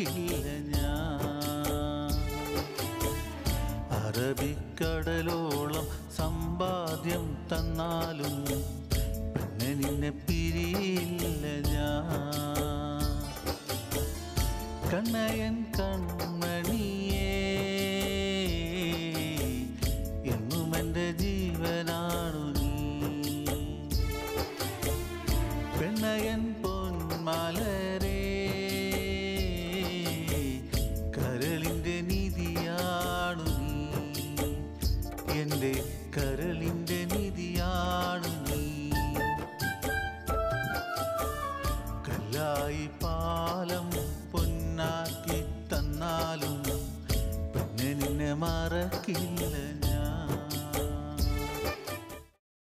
മറക്കില്ല ഞാൻ അറബിക്കടലോളം സമ്പാദ്യം തന്നാലും പിന്നെ നിന്നെ പിരിയില്ല ഞാൻ കണ്ണയൻ കൺമണിയേ എന്നും എൻ്റെ ജീവനാണു നീ പെണ്ണയൻ പൊന്മലരേ കരളിൻ്റെ നിധിയാണു നീ എൻ്റെ കരളിൻ്റെ നിധിയാണു നീ കല്ലായി പാലം പൊന്നാക്കി തന്നാലും പിന്നെ നിന്നെ മറക്കില്ല